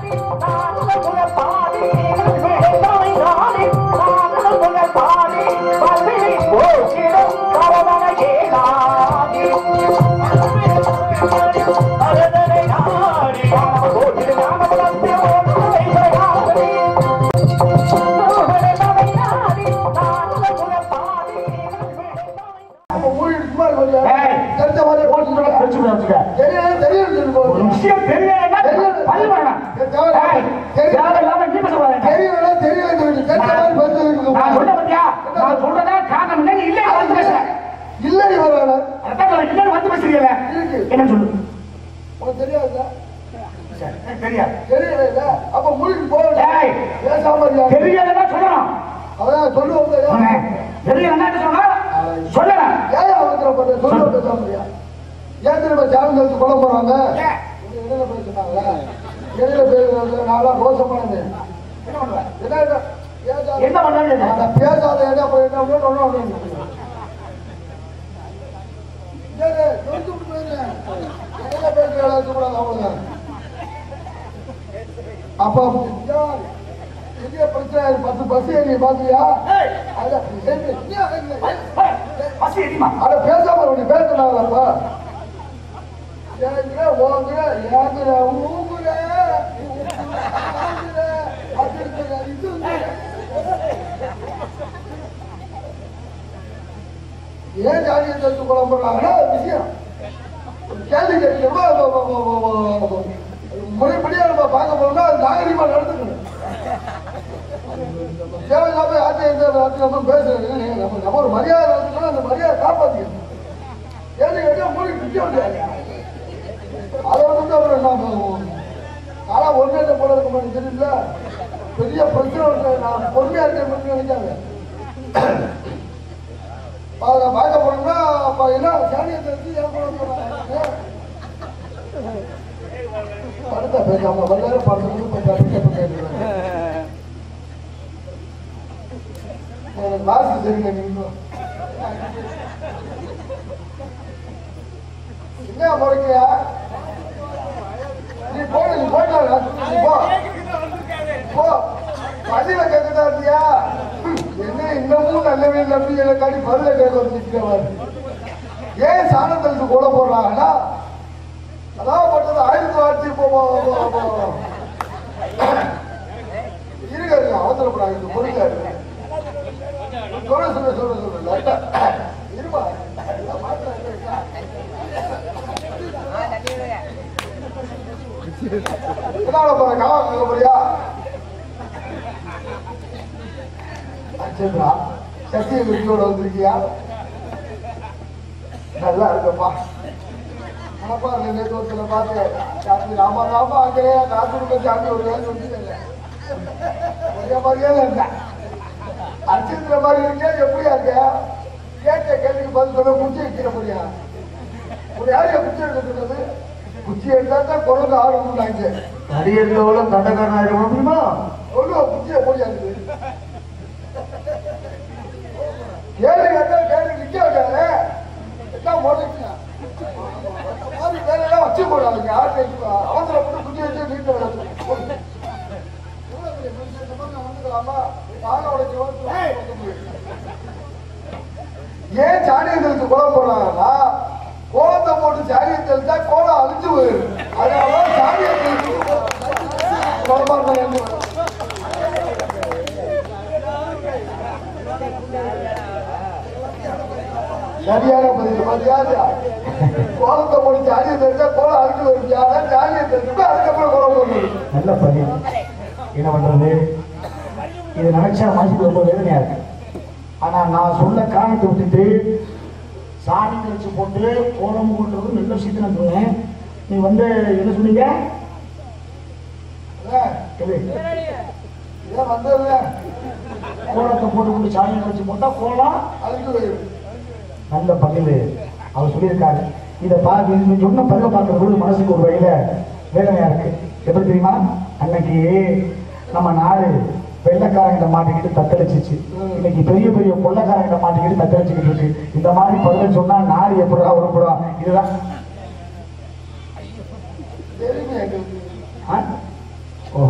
அப்ப ஊழியர் சும்மா இருக்க முடியாது. ஏய். தெரிஞ்ச மாதிரியே போட்டுட்டு இருக்க. பிரச்சனை வச்சுக்க தெரியாது, தெரியாது சொல்லி ஒரு போகுது. விஷயம் தெரியலன்னா பள்ளி வரணும் ஏய், தேவையில்லாம நீ பேசக்கூடாது தெரியலன்னா தெரியாது சொல்லி. தெரிஞ்ச மாதிரி பதில் இருக்குது. நான் சொல்ல பத்தியா நான் சொல்றதா காரணம் இல்லை இல்லை வந்து பேசுறேன் இல்லடி வரானா? அதான் சொல்றேன், இல்லை வந்து பேசுறீங்கல்ல இருக்கு. என்ன சொல்லு உனக்கு தெரியாதுல்ல? சரி, எனக்கு தெரியாது தெரியலைல்ல? அப்ப ஊழியர் போகல. ஏய். பேசாம இருக்கியா? தெரியலன்னா சொல்லணும் அதான் சொல்லுவோம் இல்லையா? உன்னை தெரியலன்னா என்ன சொல்லணும் சொல்லணும் ஏன் அவசரம் பண்ற? சொல்லுவோம் பேசாம இருக்கியா? ஏன் தெரியுமா சாமி கழுத்து கொலை போறாங்க? ஏன்? இங்க இடையில பேசுனாங்களா? இடையில பேசுறது நான்லாம் மோசமானது. என்ன பண்ணுவ? என்ன இது? பேசாத- என்ன பண்றது அட பேசாத இடம் அப்புறம் என்ன பண்ணணும், ஒண்ணும் ஒண்ணும் இல்லை. ஏங்க, நிறுத்தி விட்டு போயிருங்க. இடையில பேசுற வேலை இருக்கக்கூடாது அவ்வளவுதான். அப்ப யார்? எங்க பிரச்சனை ஆயிருக்கு? பத்து பஸ் ஏறி பாத்தியா ஏய். அட, ஏய், ஏய், ஏய், ஏய். பசி எரியுமா அட பேசாம ஒண்ணு பேசுனாங்களப்பா ஏங்குற ஓங்குற ஏங்குற ஊங்குற ஊங்குற, அதிர்ந்துற, இதுங்குற. ஏன் ஜாதியை தெரிஞ்சு குழம்புறாங்கன்னா விஷயம் ஒரு கேள்வி கேட்கணுமா முறைப்படியா நம்ம பார்க்க போறோம்னா அது நாகரிகமா நடந்துக்கணும் தேவையில்லாம யார்ட்டையும் எந்த வார்த்தையும் பேசுறது நம்ம நம்ம ஒரு மரியாதை நடந்துக்கணும் அந்த மரியாதை காப்பாற்றிக்கணும் ஏன்னு கேட்டா மூடி நிக்க முடியாது அதை வந்து அப்புறம் நாம ஆனா ஒன்னே போல இருக்க மாட்டேன் தெரியல பெரிய பிரச்சனை இருக்கு நான் பொறுமையா இருக்கேன் நினைக்காங்க அதை பார்க்க போனோம்னா அப்ப என்ன சாணியை தெரிஞ்சு ஏன் போட போறாங்க படுத்த பேசாம வல்லார படுத்து போய் தப்பிக்க போய் எனக்கு வாசி சரியில்லை நீங்க என்ன முறைக்கியா நீ போடு நீ போயிட்டு நீ போ போ பதில கேட்கதா இருந்தியா என்ன இன்னமும் நல்லவே நம்பி எனக்காடி பதில கேட்க வந்துருக்கிறவர் ஏன் சாணத்திற்கு கூட போடுறாங்கன்னா அதான் பட்டது ஆயிரத்தி தொள்ளாயிரத்தி போ- போ- போ- போ- இருங்க இருங்க அவசரப்படாது பொறுக்க சொல்ல சொல்ல சொல்ல சொல்ல லைட்டா இருமா எல்லாம் மாத்திரம் இருக்கா? என்னால போற காவல் கேட்க போறியா அச்சந்திரா சத்திய வெற்றியோட வந்திருக்கியா நல்லா இருக்கப்பா ஆமாப்பா ரெண்டு தோத்துல பார்த்தேன் சாமி ராமா ராமா அங்கே காசு கொடுக்க சாமி ஒரு வேலை சொல்லிட்டு ஒரே மாதிரியே இருக்க அர்ச்சிந்திர மாதிரி இருக்கே எப்படியா இருக்க கேட்ட கேள்விக்கு பதில் சொல்ல குச்சி வைக்கிற முடியா ஒரு யாரையா குச்சி எடுக்க சொன்னது குச்சி எடுத்தா தான் குரங்கு ஆரம்பிட்டாங்க அடி இருக்கவள தண்டக்காரனா இருக்க முடியுமா ஒழுங்கா குச்சியை முடியாது கேள்வி கேட்டா கேள்வி நிக்க வைக்காத எல்லாம் முறைங்க மாதிரி வேற எல்லாம் வச்சு போடாதீங்க யாருக்கு அவசரப்பட்டு குச்சி வச்சு நீட்ட விடாது ஏன் சாணியத்திற்கு கோலம் போடுறாங்கன்னா கோலத்தை போட்டு சாணியை தெளிச்சா கோலம் அழிஞ்சு போயிடும் அதனால சாணியத்திற்கு கோலம் சரியான பதில் பாத்தியா கோலத்தை போட்டு சாணியை தெளிச்சா கோலம் அழிஞ்சு போயிடும் யாரா சாணியை தெளிச்சுட்டு அதுக்கப்புறம் கோலம் போடணும் நல்ல பதில் என்ன பண்றது இது நினைச்சா மனசுக்கு ரொம்ப வேதனையா இருக்கு ஆனா நான் சொல்ல காரணத்தை விட்டுட்டு சாமி கழிச்சு போட்டு கோலம் போடுறது நல்ல விஷயத்தை நான் சொன்னேன் நீ வந்து என்ன சொன்னீங்க கேளு. இதான் வந்ததுல கோலத்தை போட்டு போட்டு சாமி கழிச்சு போட்டா கோலம் அழிஞ்சு போயிடும் நல்ல பதில் அவர் சொல்லியிருக்காரு இதை பார்த்து இது நீங்க சொன்ன பதில பார்க்கும் பொழுது மனசுக்கு ஒரு வழியில வேதனையா இருக்கு எப்படி தெரியுமா அன்னைக்கு நம்ம நாடு வெள்ளக்காரங்கிட்ட மாட்டிக்கிட்டு தத்தளிச்சிச்சு இன்னைக்கு பெரிய பெரிய கொள்ளக்காரங்கிட்ட மாட்டிக்கிட்டு தத்தளிச்சுக்கிட்டு இருக்கு இந்த மாதிரி பதில சொன்னா நாடு எப்படா உருப்படும் இதுதான் தெரியுமே எங்களுக்கு ஆ? ஓஹோ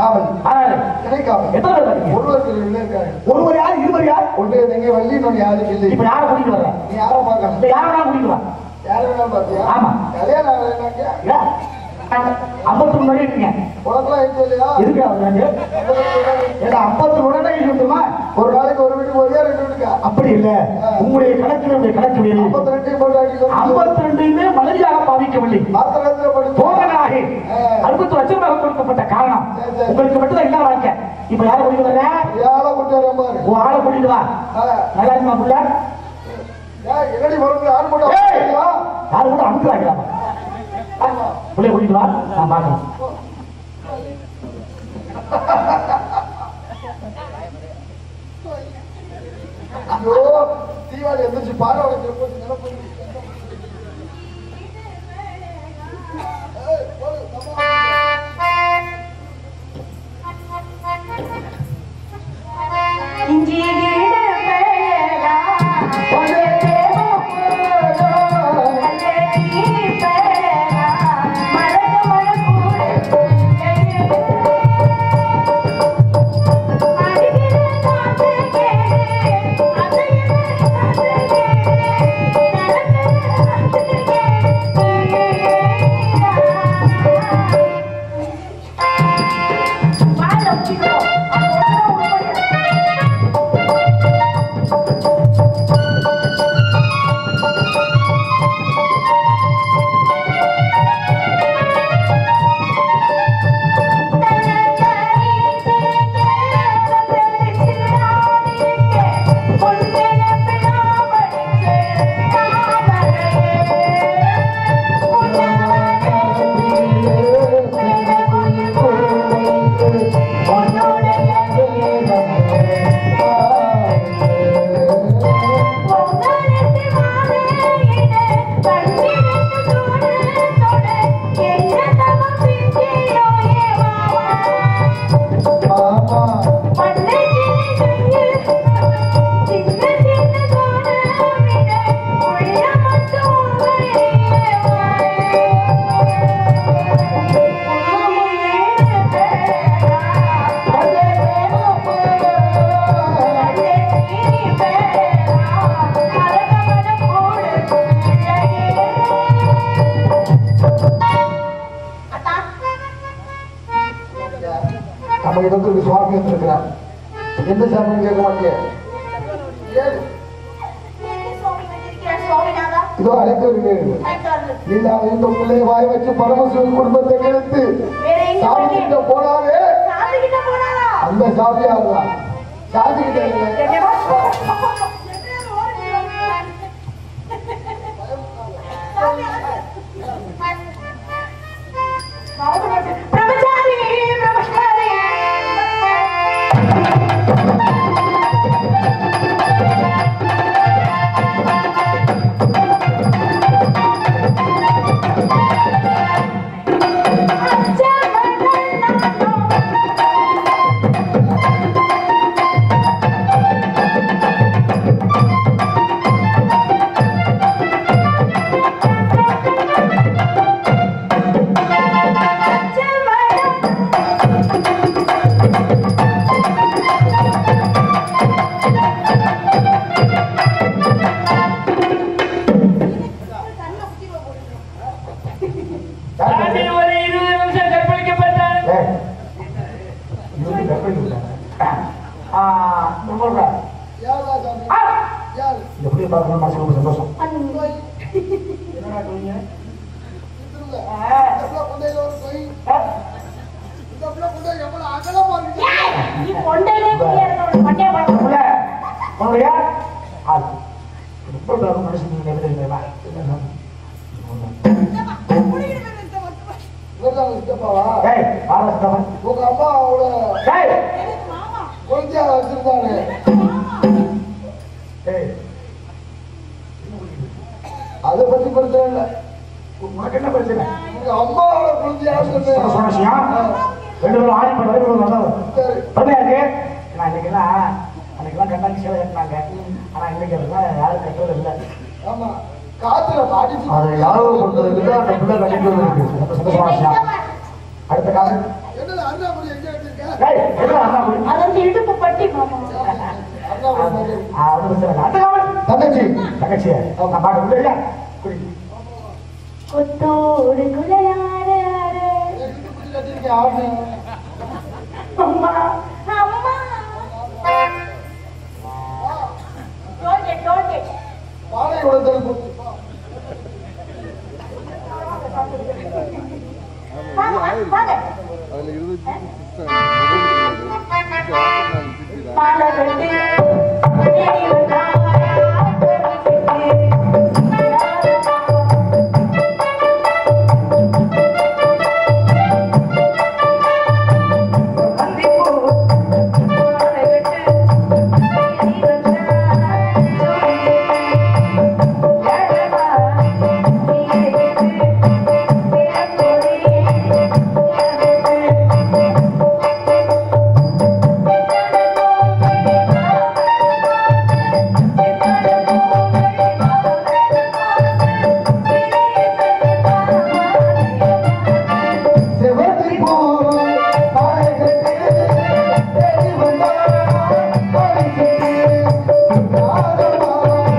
காவல் ஆனால் கிடைக்காமல் எத்தனை பேர் வரீங்க ஒருவருக்கு ரெண்டு இருக்காங்க ஒருவர் யார் இருவர் யார் ஒன்று எங்க வள்ளி இன்னொன்று யாருக்கு இல்லை இப்ப யாரை கூட்டிட்டு வர்ற நீ யாரை பார்க்கலாம் இந்த யாரை நான் கூட்டிட்டு வா யாரை வேணாலும் பார்த்தியா ஆமா. கல்யாணம் ஆகலைனாக்க ஐம்பத்தி மூணு மணி இருக்கீங்க உனக்குலாம் ஆயிடுச்சு இல்லையா இருக்கு அவருக்கு ஏன்னா ஐம்பத்தி உடனே இருக்குமா ஒரு நாளைக்கு ஒரு வீட்டுக்கு ஒரே ரெண்டு வீட்டுக்கா அப்படி இல்ல உங்களுடைய கணக்கில் உங்களுடைய கணக்கு வேறு. ஐம்பத்தி ரெண்டையும் போட்டு அடிக்கணும் ஐம்பத்தி ரெண்டுமே மனைவியாக பாதிக்கவில்லை மாத்திரத்துல படிச்சு போகனாக அறுபத்தி லட்சமாக கொடுக்கப்பட்ட காரணம் சரி, சரி. உங்களுக்கு மட்டும் இல்ல வாழ்க்கை இப்ப யாரை கூட்டிட்டு வர்ற ஏழை கூட்டி வரேன் பாரு உன் ஆளை கூட்டிட்டு வா ஆ. நல்லா இருக்குமா புள்ள ஏய், என்னடி மருந்து யாரு மட்டும் ஏய்! அப்படியா? யாரு கூட அனுப்புறாங்க புள்ளைய கூட்டிட்டு வா நான் பாக்குறேன் ஐயோ தீபாவளி எந்திரிச்சு பாரு உனக்கு போட்டு நினைப்பு ஏய், போடு, நம்ம ஆமா நம்ம இடத்துக்கு சுவாமி வந்திருக்கிறார் எந்த சாமின்னு கேட்க மாட்டேன் ஏழு இதோ அழைத்து வருகிறேன் லீலா இந்த உள்ளே வாய் வச்சு பரமசிவன் குடும்பத்தை கெடுத்து சாமி கிட்ட போனாலே அந்த சாமியா இருந்தா சாமி கிட்ட இல்லை. பிரம்மச்சாரி பிரம்மச்சாரி தாண்டி ஒரு இருபது நிமிஷம் கற்பழிக்கப்பட்டார் ஏய், இது வந்து கற்பனை இல்லை. ஆ, இந்த போடுறா. யாருடா சாமி? ஆ, யாரு? இந்த புள்ளைய பார்க்கணும் மனசுக்கு ரொம்ப சந்தோஷம் திரும்ப. ஆ, இந்த பிள்ளை கொண்டையில ஒரு பொய். ஆ, இந்த பிள்ளை கொண்டை எவ்வளவு அகலமா இருக்கு. இந்த புள்ள, உன்னுடைய ஆள். இது போட்டு வரும் மனுஷன் நீங்க எப்படி தெரியுமா? இவர்தான் உங்க சித்தப்பாவா? ஏய், வாடா சித்தப்பன். உங்க அம்மா அவளை ஏய், குழந்தையா வச்சிருந்தாங்க ஏய், அதை பத்தி பிரச்சனை இல்லை உனக்கு என்ன பிரச்சனை உங்க அம்மா அவளை குழந்தையா சொன்ன சொன்ன விஷயம் சொன்னேன் ரெண்டு பேரும் ஆணி பண்ண ரெண்டு பேரும் வந்தவர் சரி பெருமையா இருக்கு நான் இன்னைக்கெல்லாம் அன்னைக்கெல்லாம் கண்டாங்க சேவை கட்டினாங்க ஆனா இன்னைக்கு அதெல்லாம் யாரும் கட்டுறது இல்லை ஆமா காத்துல மாட்டிச்சு அதை ஞாபகப்படுத்துறதுக்கு தான் அந்த பிள்ளை கண்டிப்பது இருக்கு ரொம்ப சந்தோஷமான விஷயம் அடுத்த காலம் என்னடா அண்ணாமலை எங்க வச்சிருக்க ஏய், எதுல அண்ணா குடி? அது வந்து இடுப்பு பட்டி மாமா அண்ணா ஒரு மாதிரி. ஆ, அது பிரச்சனை இல்லை. அந்த காவல். தங்கச்சி தங்கச்சியே, நான் பாட்டு விடுறியா? குடி. கொத்தோடு குழலாறு இடுப்புக்கு கட்டியிருக்கேன் ஆடு அம்மா அம்மா டோல்கேட் டோல்கேட் பானை உடத்தல் போட்டு வாங்க வாங்க அதுல இருபத்தி சிஸ்டம் மாலை கட்டி தேடி வந்தா செவத்தி பூ பானை கட்டி தேடி வந்தார் பானை கட்டி ராகமா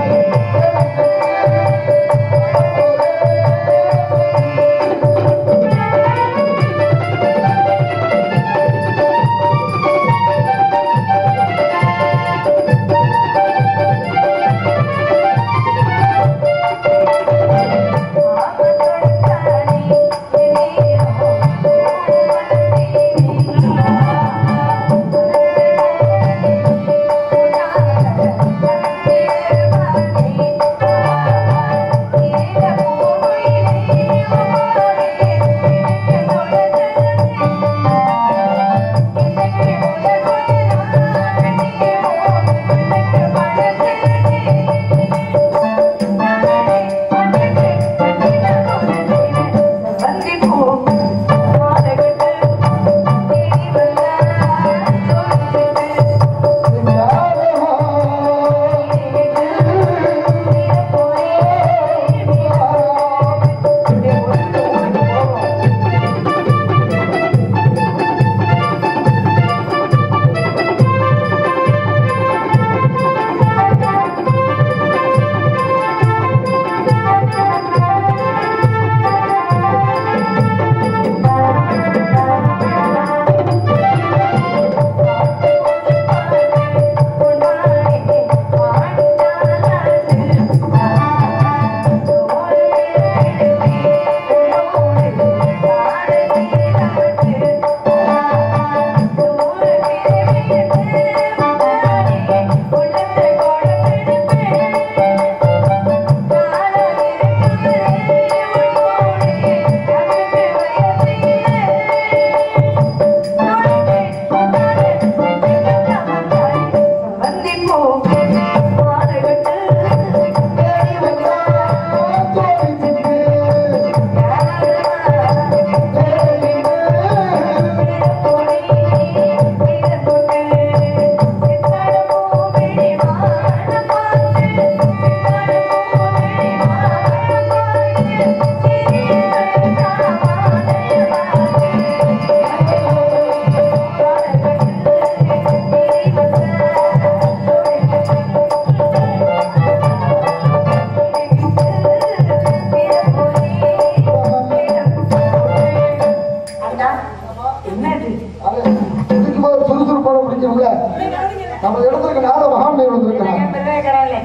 என்னது அது இதுக்கு மேல சுறுசுறுப்பான பிடிக்கணும்ல நம்ம இடத்துக்கு நாட மகாமேர் வந்திருக்கிறான் பெருமைக்கடவுளே.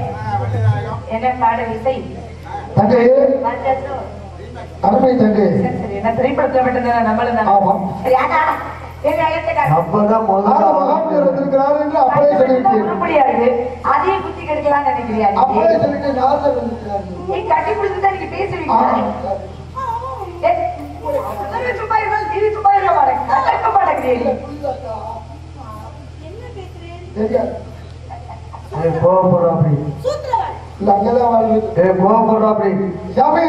என்ன பாடல் இசை தங்கை வந்ததோ? அருமை தங்கை சரி, சரி. என்ன திரைப்படத்துல மட்டும்தானே நம்மளும் தான். ஆமா சரி, ஆனா, எங்க ஐயத்துக்காரர் அப்பதான் நாட முதல்ல மகாமேர் வந்திருக்கிறார் என்று அப்படியே சொல்லியிருக்கேன் முடியாது அதையும் குத்தி கெடுக்கலாம்னு நினைக்கிறியா நீ? அப்படியே சொல்லிட்டு நாசர் வந்திருக்கிறார் நீ கட்டி பிடிச்சிருந்தா நீங்க பேசுவீங்க ஏய், நீ சும்மா இருந்தா நீ சும்மா இருக்க மாட்டேங்க இருக்க மாட்டேங்கிறீ தெரியாது ஏய், கோவப்படுறா அப்படி இல்ல அங்கதான் வாழ்ந்து ஏய், கோவப்படுறா அப்படி சாமி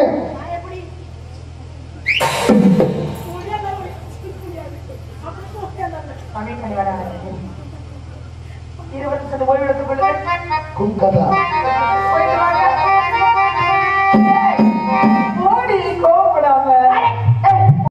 கம்மி பண்ணி வராங்க இருபது சதவீதம் ஓய்வு எடுத்துக் கொள்ளுங்கள் குங்கதா